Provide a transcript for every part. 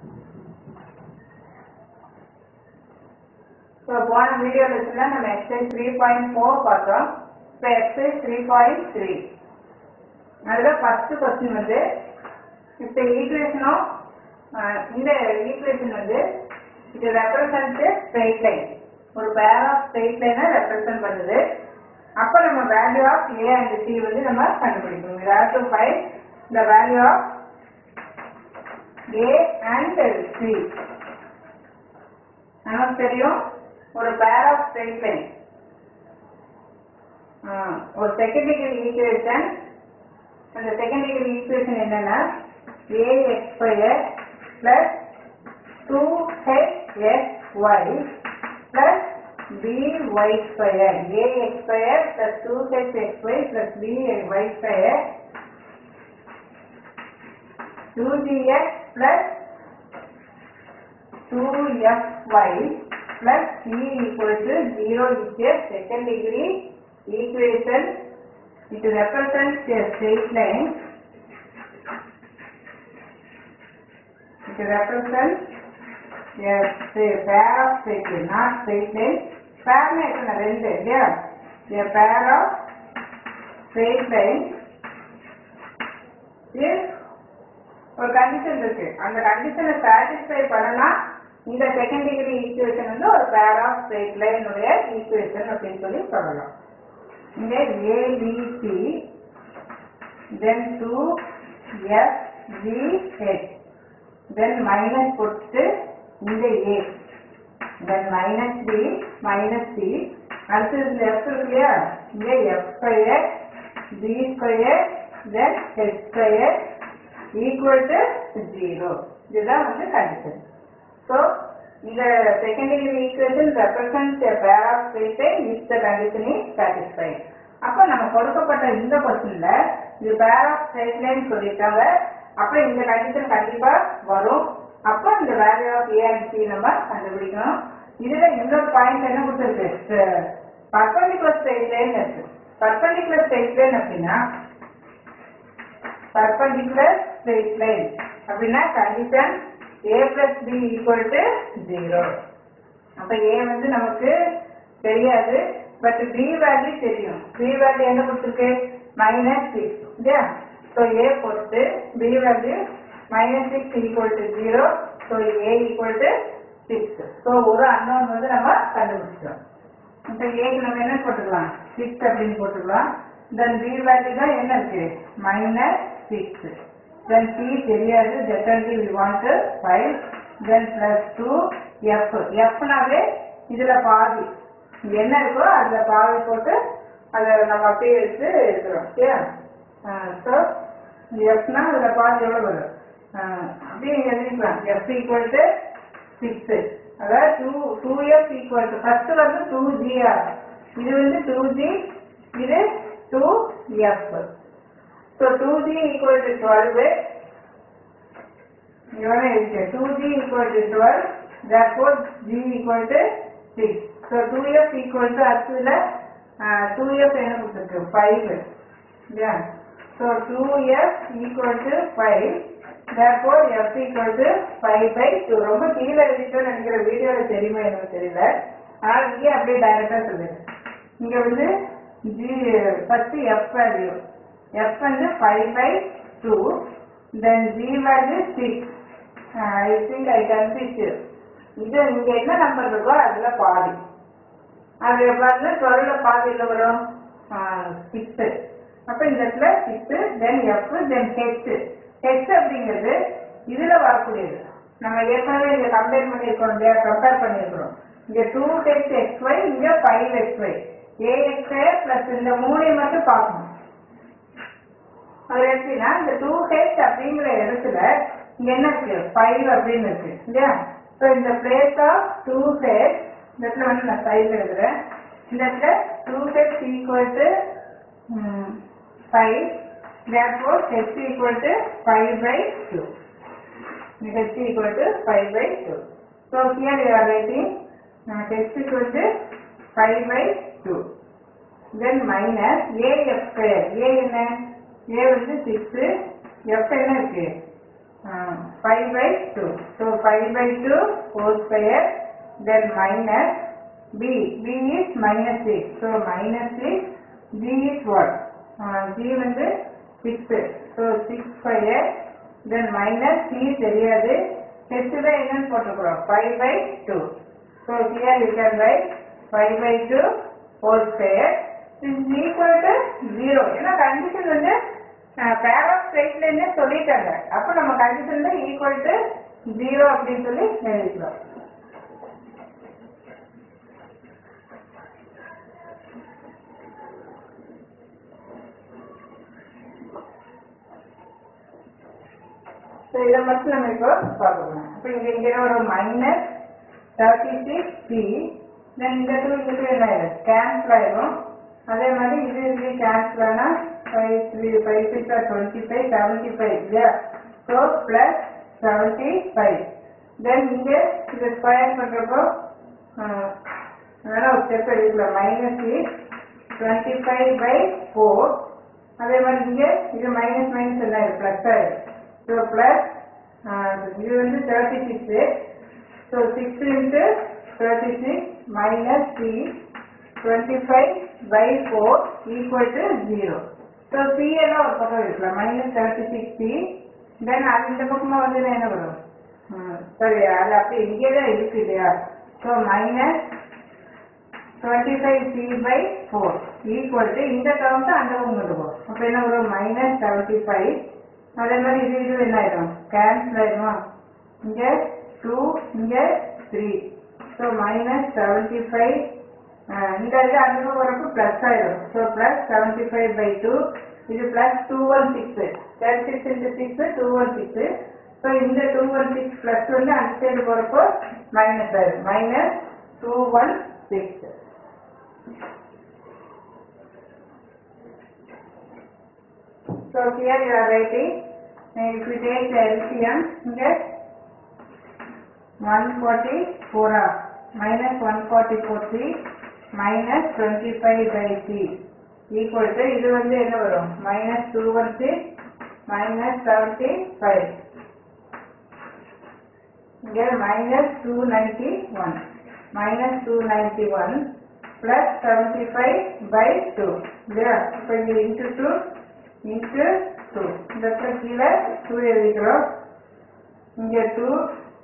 So போன video லெசன்ல நம்ம exercise three point four பார்த்தோம் இப்போ எக்ஸசைஸ் த்ரீ பாயிண்ட் த்ரீ அதில் ஃபர்ஸ்ட் கொஸ்டின் வந்து இப்போ ஈக்குவேஷனும் இந்த ஈக்குவேஷன் வந்து இது ரெப்ரசன்ட் ஸ்ட்ரெயிட் லைன் ஒரு பேர் ஆஃப் ஸ்ட்ரெயிட் லைனை ரெப்ரசன்ட் பண்ணுது அப்போ நம்ம value of A and C வந்து நம்ம கண்டுபிடிக்கணும் we have to find the value of a and c நமக்கு தெரியும் ஒரு பேர் ஆஃப் ஸ்ட்ரெயிட் லைன் ஒரு செகண்ட் டிகிரி ஈக்குவேஷன் அந்த செகண்ட் டிகிரி ஈக்குவேஷன் என்னன்னா A X square plus two H X Y plus B Y square A X square plus two H X Y plus B Y square two G X plus two F Y plus c equal to 0 is a second degree equation. It represents a straight line. It represents a say, pair of straight line, not straight line. Pair னா எத்தனை ரெண்டு இல்லையா a pair of straight line is ஒரு condition இருக்கு அந்த கண்டிஷனை satisfy பண்ணனா இந்த செகண்ட் டிகிரி ஈக்குவேஷன் வந்து ஒரு பேர் ஆஃப் ஸ்ட்ரெயிட் லைன் உடைய ஈக்குவேஷன் அப்படின்னு சொல்லி சொல்லலாம் இங்க ABC then two F G H then minus போட்டு இந்த A then minus B minus C அடுத்து இந்த எஃப் இருக்கு இல்லையா இங்க F square B square then H square equal to zero இதுதான் வந்து condition So, the second degree equation represents a pair of straight line if the condition is satisfied. அப்ப நம்ம கொடுக்கப்பட்ட இந்த கொஸ்டின்ல இது பேர் ஆஃப் ஸ்ட்ரெயிட் லைன் சொல்லிட்டாங்க அப்ப இந்த கண்டிஷன் கண்டிப்பா வரும் அப்ப இந்த value of A and C நம்ம கண்டுபிடிக்கணும் இதுல இன்னொரு பாயிண்ட் என்ன கொடுத்துருக்கு பர்பண்டிகுலர் ஸ்ட்ரெயிட் லைன் இருக்கு பர்பண்டிகுலர் ஸ்ட்ரெயிட் லைன் அப்படின்னா பர்பண்டிகுலர் ஸ்ட்ரெயிட் லைன் அப்படின்னா condition a plus b equal to 0 அப்ப a வந்து நமக்கு தெரியாது பட் b வேல்யூ தெரியும் b வேல்யூ என்ன கொடுத்துருக்கு மைனஸ் சிக்ஸ் இல்லையா ஸோ a பொறுத்து b value minus six equal to zero so a equal to six so ஒரு அன்னோன் வந்து நம்ம கண்டுபிடிச்சோம் இப்போ ஏக்கு நம்ம என்ன போட்டுக்கலாம் சிக்ஸ் அப்படின்னு போட்டுக்கலாம் தென் b வேல்யூ தான் என்ன இருக்கு மைனஸ் சிக்ஸ் then p தெரியாது definitely we want to find then plus 2 f f நாவே இதுல பாதி இங்க என்ன இருக்கோ அதுல பாதி போட்டு அதை நம்ம அப்படியே எடுத்து இருக்கிறோம் ஓகே ஸோ f னா அதுல பாதி எவ்வளவு வரும் ஆஹ் அப்படியே எழுதிக்கலாம் f ஈக்குவல் டு சிக்ஸ் அதாவது two two F equal to first வந்து டூ ஜி ஆர் இது வந்து டூ ஜி இது two F So 2g equal to 12. You want to 2g equal to 12. Therefore, g equal to 6. So 2f equal to actually uh, 2f என்ன கொடுத்துருக்கு 5. Yeah. So 2f equal to 5. Therefore, f equal to 5 by 2. ரொம்ப கீழே எழுதிட்டோம்னு நினைக்கிற வீடியோல தெரியுமா எனக்கு தெரியல ஆனால் இங்கே அப்படியே டைரக்டா சொல்லுங்க இங்க வந்து G first F value f வந்து 5 by 2 then g value 6 uh, I think I confused you இது இங்க என்ன நம்பர் இருக்கோ அதுல பாதி அது பாருங்க டுவெல்ல பாதி என்ன வரும் சிக்ஸ் அப்ப இந்த இடத்துல six then F then H H அப்படிங்கிறது இதுல வரக்கூடியது நம்ம ஏற்கனவே இங்க கம்பேர் பண்ணியிருக்கோம் இல்லையா கம்பேர் பண்ணியிருக்கிறோம் இங்க டூ ஹெச் எக்ஸ் ஒய் இங்க five X Y A X plus இந்த மூணையும் மட்டும் பார்க்கணும் அது எப்படின்னா இந்த டூ ஹெச் அப்படிங்கிற இடத்துல இங்க என்ன இருக்கு ஃபைவ் அப்படின்னு இருக்கு இல்லையா ஸோ இந்த பிளேஸ் ஆஃப் டூ ஹெச் இந்த இடத்துல வந்து நான் சைடில் எழுதுறேன் இந்த இடத்துல two H equal to five therefore h equal to 5 by 2 h equal to 5 by 2 so here you are writing uh, h equal to 5 by 2 then minus a f square a என்ன a வந்து 6 f என்ன இருக்கு 5 by 2. So 5 by 2 whole square then minus b. b is minus 6. So minus 6. g is what? Uh, g வந்து 6. So 6 square then minus c தெரியாது h தான் என்னன்னு போட்டுக்கிறோம் 5 by 2. So here you can write 5 by 2 whole square is equal to 0. ஏன்னா condition வந்து pair of ஸ்ட்ரைட்லேருந்தே சொல்லிட்டாங்க அப்போ நம்ம கண்டிஷன்ல ஈக்குவல் டு ஜீரோ அப்படின்னு சொல்லி எழுதிக்கிறோம் ஸோ இதை மட்டும் நம்ம இப்போ பார்க்கணும் இப்போ இங்கே இங்கே ஒரு minus thirty six C then இந்த டூ இந்த டூ என்ன ஆயிடும் கேன்சல் ஆயிடும் அதே மாதிரி இது இது கேன்சல் ஆனால் five three five six twenty five seventy five இல்லையா so plus seventy five then இங்கே இது ஸ்கொயர் பண்ணுறப்போ அதனால் ஒரு ஸ்டெப் எடுக்கலாம் minus six twenty five by four அதே மாதிரி இங்கே இது மைனஸ் மைனஸ் என்ன ஆயிடும் ப்ளஸ் ஆயிடும் ஸோ ப்ளஸ் இது வந்து thirty six so six into thirty six minus C twenty five by four equal to zero so C எல்லாம் ஒரு பக்கம் இருக்கலாம் minus thirty six C then அது இந்த பக்கமாக வந்து என்ன வரும் சரி அது அப்படி இங்கே தான் இருக்கு இல்லையா so minus twenty five C by four equal to இந்த டேர்ம்ஸ் அந்த பக்கம் கொண்டு போகும் அப்போ என்ன வரும் மைனஸ் செவன்ட்டி ஃபைவ் அதே மாதிரி இது இது என்ன ஆயிடும் கேன்சல் ஆயிடும் இங்கே டூ இங்கே three so minus seventy five இந்த இது அந்த பக்கம் வரப்போ ப்ளஸ் ஆயிடும் so plus seventy five by two இது plus two one six thirty six into six two one six so இந்த டூ ஒன் சிக்ஸ் ப்ளஸ் வந்து அந்த சைடு போகிறப்போ மைனஸ் ஆயிடும் minus two one six So here you are writing, and if you take the LCM, you get 144 R, minus 144 C, minus 25 by C, equal to, இது வந்து என்ன வரும் minus 216, minus 75. இங்கே minus 291, minus 291, plus 75 by 2. இல்லையா இப்போ இங்கே into 2, into 2. இந்த இடத்துல கீழே 2 எழுதிக்கிறோம் இங்க 2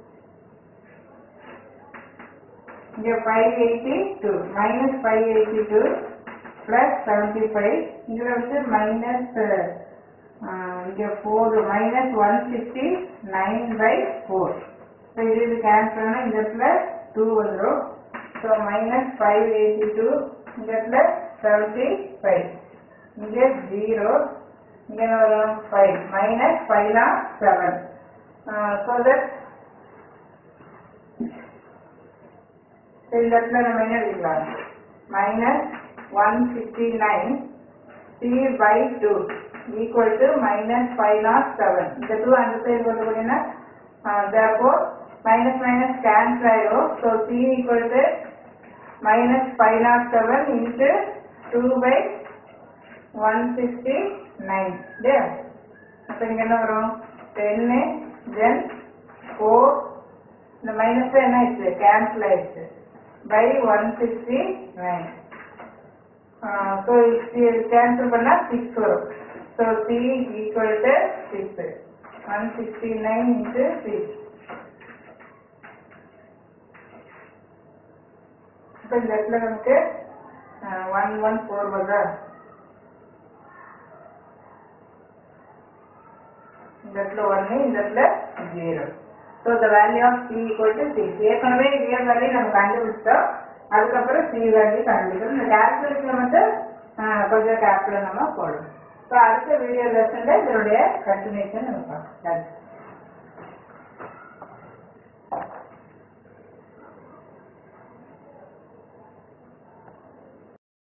இங்க 582 minus 582 plus 75 இங்க வந்து minus அஹ், இங்க 4 minus 159 by 4 ஸோ இது இது கேன்சல் ஆனால் இந்த இடத்துல 2 வந்துடும் so minus five eighty two இந்த இடத்துல செவன்ட்டி ஃபைவ் இங்கே ஜீரோ இங்கே என்ன வரும் ஃபைவ் மைனஸ் ஃபைவ்னா செவன் ஸோ தட் இந்த இடத்துல நம்ம என்ன எழுதிக்கலாம் minus one sixty nine C by two equal to minus five not seven இந்த டூ அந்த சைடு கொண்டு போனீங்கன்னா therefore minus minus cancel ஆயிடும் so c equal to minus 507 into 2 by 169 இல்லையா அப்போ இங்க என்ன வரும் 10 then 4 இந்த மைனஸ் என்ன ஆயிடுச்சு கேன்சல் ஆயிடுச்சு by one sixty nine so cancel பண்ணால் சிக்ஸ் வரும் so C equal to six one sixty nine into six இப்போ இந்த இடத்துல நமக்கு ஒன் ஒன் ஃபோர் வருதா இந்த இடத்துல ஒன்று இந்த இடத்துல zero so the value of C equal to six ஏற்கனவே ரியல் வேல்யூ நம்ம கண்டுபிடிச்சோம் அதுக்கப்புறம் சி வேல்யூ கண்டுபிடிக்கணும் இந்த கேல்குலேஷன் மட்டும் ஆஹ், கொஞ்சம் கேப்ல நம்ம போடணும் ஸோ அடுத்த வீடியோ லெசனில் இதனுடைய கண்டினியூஷன் நம்ம பார்க்கலாம் தேங்க்ஸ்